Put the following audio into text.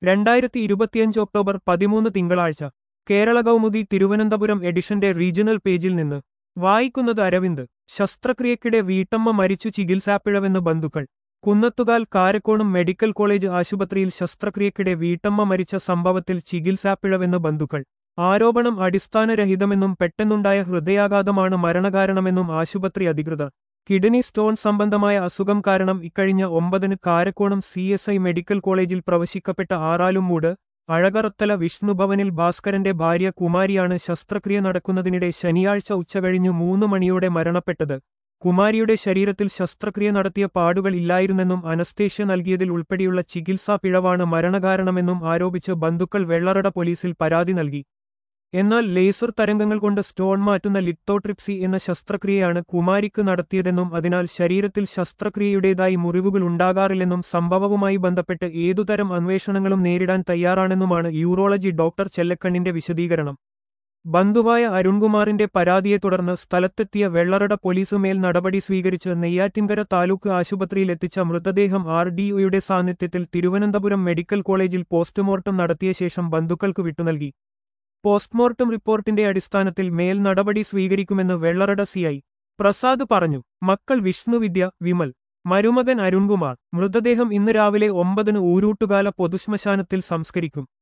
രണ്ടായിരത്തി ഇരുപത്തിയഞ്ച് ഒക്ടോബർ പതിമൂന്ന് തിങ്കളാഴ്ച കേരള കൗമുദി തിരുവനന്തപുരം എഡിഷന്റെ റീജിയണൽ പേജിൽ നിന്ന് വായിക്കുന്നത് അരവിന്ദ് ശസ്ത്രക്രിയക്കിടെ വീട്ടമ്മ മരിച്ചു ചികിത്സാപ്പിഴവെന്ന് ബന്ധുക്കൾ കുന്നത്തുകാൽ കാരക്കോണം മെഡിക്കൽ കോളേജ് ആശുപത്രിയിൽ ശസ്ത്രക്രിയക്കിടെ വീട്ടമ്മ മരിച്ച സംഭവത്തിൽ ചികിത്സാപ്പിഴവെന്ന് ബന്ധുക്കൾ ആരോപണം അടിസ്ഥാനരഹിതമെന്നും പെട്ടെന്നുണ്ടായ ഹൃദയാഘാതമാണ് മരണകാരണമെന്നും ആശുപത്രി അധികൃതർ കിഡ്നി സ്റ്റോൺ സംബന്ധമായ അസുഖം കാരണം ഇക്കഴിഞ്ഞ ഒമ്പതിന് Karakonam C S I medical കോളേജിൽ പ്രവശിക്കപ്പെട്ട ആറാലുംമൂട് അഴകറത്തല വിഷ്ണുഭവനിൽ ഭാസ്കരന്റെ ഭാര്യ കുമാരിയാണ് ശസ്ത്രക്രിയ നടക്കുന്നതിനിടെ ശനിയാഴ്ച ഉച്ചകഴിഞ്ഞു മൂന്ന് മണിയോടെ മരണപ്പെട്ടത് കുമാരിയുടെ ശരീരത്തിൽ ശസ്ത്രക്രിയ നടത്തിയ പാടുകൾ ഇല്ലായിരുന്നെന്നും അനസ്തേഷ്യ നൽകിയതിൽ ഉൾപ്പെടെയുള്ള ചികിത്സാ പിഴവാണ് മരണകാരണമെന്നും ആരോപിച്ച് ബന്ധുക്കൾ വെള്ളറട പോലീസിൽ പരാതി നൽകി എന്നാൽ ലേസർ തരംഗങ്ങൾ കൊണ്ട് സ്റ്റോൺ മാറ്റുന്ന ലിത്തോട്രിപ്സി എന്ന ശസ്ത്രക്രിയയാണ് കുമാരിക്ക് നടത്തിയതെന്നും അതിനാൽ ശരീരത്തിൽ ശസ്ത്രക്രിയയുടേതായി മുറിവുകൾ ഉണ്ടാകാറില്ലെന്നും സംഭവവുമായി ബന്ധപ്പെട്ട് ഏതുതരം അന്വേഷണങ്ങളും നേരിടാൻ തയ്യാറാണെന്നുമാണ് യൂറോളജി ഡോക്ടർ ചെല്ലക്കണ്ണിന്റെ വിശദീകരണം ബന്ധുവായ അരുൺകുമാറിന്റെ പരാതിയെ തുടർന്ന് സ്ഥലത്തെത്തിയ വെള്ളറട പോലീസ് മേൽ നടപടി സ്വീകരിച്ച് നെയ്യാറ്റിൻകര താലൂക്ക് ആശുപത്രിയിലെത്തിച്ച മൃതദേഹം ആർ ഡി ഒയുടെ സാന്നിധ്യത്തിൽ തിരുവനന്തപുരം മെഡിക്കൽ കോളേജിൽ പോസ്റ്റ്മോർട്ടം നടത്തിയ ശേഷം ബന്ധുക്കൾക്ക് വിട്ടുനൽകി പോസ്റ്റ്മോർട്ടം റിപ്പോർട്ടിന്റെ അടിസ്ഥാനത്തിൽ മേൽ നടപടി സ്വീകരിക്കുമെന്ന് വെള്ളറട സിഐ പ്രസാദ് പറഞ്ഞു മക്കൾ വിഷ്ണുവിദ്യ വിമൽ മരുമകൻ അരുൺകുമാർ മൃതദേഹം ഇന്ന് രാവിലെ ഒമ്പതിന് ഊരൂട്ടുകാല പൊതുശ്മശാനത്തിൽ സംസ്കരിക്കും